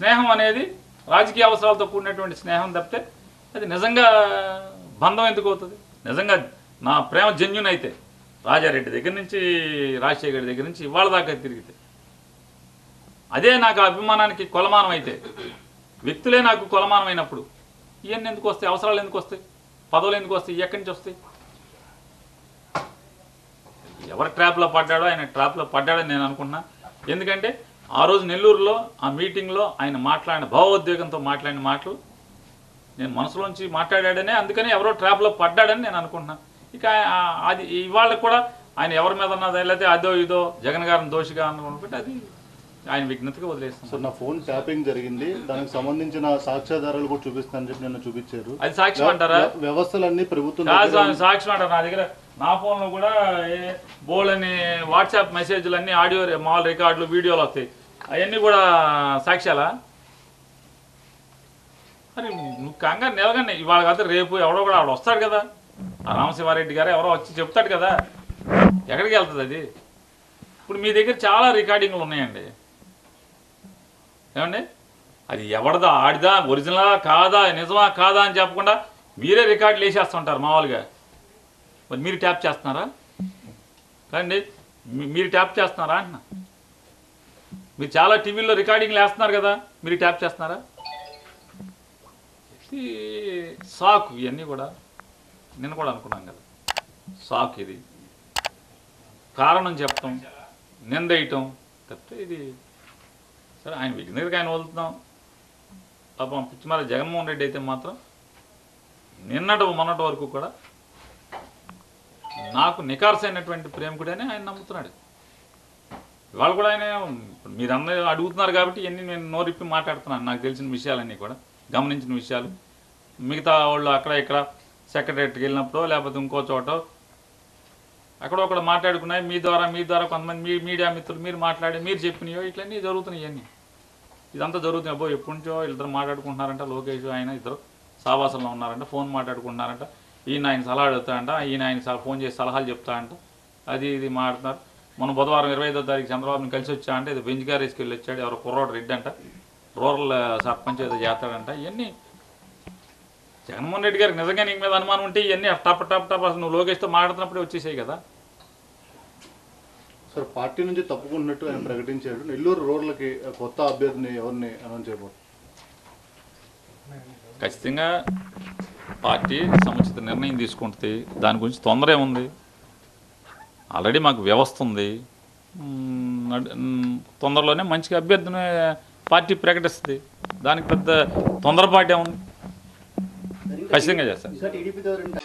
స్నేహం అనేది రాజకీయ అవసరాలతో కూడినటువంటి స్నేహం తప్పితే అది నిజంగా బంధం ఎందుకు అవుతుంది నిజంగా నా ప్రేమ జెన్యున్ అయితే రాజారెడ్డి దగ్గర నుంచి రాజశేఖర్ రెడ్డి దగ్గర నుంచి ఇవాళ దాకా తిరిగితే అదే నాకు ఆ అభిమానానికి కొలమానం అయితే వ్యక్తులే నాకు కొలమానం అయినప్పుడు ఇవన్నీ ఎందుకు వస్తాయి అవసరాలు ఎందుకు వస్తాయి పదవులు ఎందుకు వస్తాయి ఎక్కడి నుంచి వస్తాయి ఎవరు ట్రాప్లో పడ్డాడో ఆయన ట్రాప్లో పడ్డాడని నేను అనుకున్నా ఎందుకంటే ఆ రోజు నెల్లూరులో ఆ మీటింగ్లో ఆయన మాట్లాడిన భావోద్వేగంతో మాట్లాడిన మాటలు నేను మనసులోంచి మాట్లాడాడనే అందుకని ఎవరో ట్రాప్లో పడ్డాడని నేను అనుకుంటున్నా ఇక ఆ- అది ఇవాళ కూడా ఆయన ఎవరి మీద ఉన్నది లేకపోతే అదో ఇదో జగన్ గారిని దోషిగా అనుకుంటే అది ఆయన విఘ్నతగా వదిలేస్తాం సో నా ఫోన్ ట్యాపింగ్ జరిగింది దానికి సంబంధించిన సాక్ష్యాధారాలు కూడా చూపిస్తానని చెప్పి నిన్న చూపించారు అది సాక్ష్యం అంటారా వ్య- వ్యవస్థలన్నీ ప్రభుత్వం కాదు దగ్గర స్వామి, సాక్ష్యం అంటారు నా దగ్గర నా ఫోన్లో కూడా ఏ- బోల్డ్ అని వాట్సాప్ మెసేజ్లు అన్ని ఆడియో మాల్ రికార్డులు వీడియోలు వస్తాయి అవన్నీ కూడా సాక్ష్యాలా మరి నువ్వు కంగారు నిలగండి ఇవాళ కాదు రేపు ఎవడో కూడా ఆవిడ వస్తాడు కదా ఆ రామశివారెడ్డి గారు ఎవరో వచ్చి చెప్తాడు కదా ఎక్కడికి వెళ్తుంది అది ఇప్పుడు మీ దగ్గర చాలా రికార్డింగ్లు ఉన్నాయండి ఏమండి అది ఎవరిదా ఆడిదా ఒరిజినలా కాదా నిజమా కాదా అని చెప్పకుండా మీరే రికార్డులు వేసేస్తుంటారు మామూలుగా మరి మీరు ట్యాప్ చేస్తున్నారా కాండి మీ- మీరు ట్యాప్ చేస్తున్నారా అంటున్నా మీరు చాలా టీవీల్లో రికార్డింగ్లు వేస్తున్నారు కదా మీరు ట్యాప్ చేస్తున్నారా ఇది సాకు ఇవన్నీ కూడా నేను కూడా అనుకున్నాం కదా సాకు ఇది కారణం చెప్పటం నిందేయటం తప్పితే ఇది సరే ఆయన విఘ్నతకి ఆయన వదులుతున్నాం పాపం పిచ్చిమాల జగన్మోహన్ రెడ్డి అయితే మాత్రం నిన్నటి మొన్నటి వరకు కూడా నాకు నికార్సైనటువంటి ప్రేమికుడని ఆయన నమ్ముతున్నాడు ఇవాళ కూడా ఆయన ఇప్పుడు మీరందరూ అడుగుతున్నారు కాబట్టి ఇవన్నీ నేను నోరిప్పి మాట్లాడుతున్నాను నాకు తెలిసిన విషయాలన్నీ కూడా గమనించిన విషయాలు మిగతా వాళ్ళు అక్కడ ఇక్కడ సెక్రటరీకి వెళ్ళినప్పుడు లేకపోతే ఇంకో చోట అక్కడ ఒకడు మాట్లాడుకున్నాయి మీ ద్వారా మీ ద్వారా కొంతమంది మీ మీడియా మిత్రులు మీరు మాట్లాడి మీరు చెప్పినయో ఇట్లన్నీ జరుగుతున్నాయి ఇవన్నీ ఇదంతా జరుగుతున్నాయి అబ్బో ఎప్పటి నుంచో ఇద్దరు మాట్లాడుకుంటున్నారంట లోకేష్ ఆయన ఇద్దరు సావాసంలో ఉన్నారంట ఫోన్ మాట్లాడుకుంటున్నారంట ఈయన ఆయన సలహా అడుగుతాడంట ఈయన ఆయన సల- ఫోన్ చేసి సలహాలు చెప్తాడంట అది ఇది మాట్లాడుతున్నారు మొన్న బుధవారం ఇరవై ఐదో తారీఖు చంద్రబాబుని కలిసి వచ్చా అంటే ఇది బెంచ్ గారేసుకు వెళ్ళి వచ్చాడు ఎవరో కుర్రోడు రెడ్డి అంట రూరల్ సర్పంచ్ ఏదో చేస్తాడంట ఇవన్నీ జగన్మోహన్ రెడ్డి గారికి నిజంగా నీకు మీద అనుమానం ఉంటే ఇవన్నీ టప్ టప్ టప్ అసలు నువ్వు లోకేష్తో మాట్లాడుతున్నప్పుడే వచ్చేసాయి కదా సార్ పార్టీ నుంచి తప్పుకున్నట్టు ఆయన ప్రకటించాడు నెల్లూరు రోడ్లకి కొత్త అభ్యర్థిని ఎవరిని అనౌన్స్ చేయబోతున్నారు ఖచ్చితంగా పార్టీ సముచిత నిర్ణయం తీసుకుంటుంది దాని గురించి తొందర ఏముంది ఆల్రెడీ మాకు వ్యవస్థ ఉంది మ్మ్, నడ్- మ్, తొందరలోనే మంచిగా అభ్యర్థిని పార్టీ ప్రకటిస్తుంది దానికి పెద్ద తొందరపాటు ఏముంది ఖచ్చితంగా చేస్తారు టీడీపీ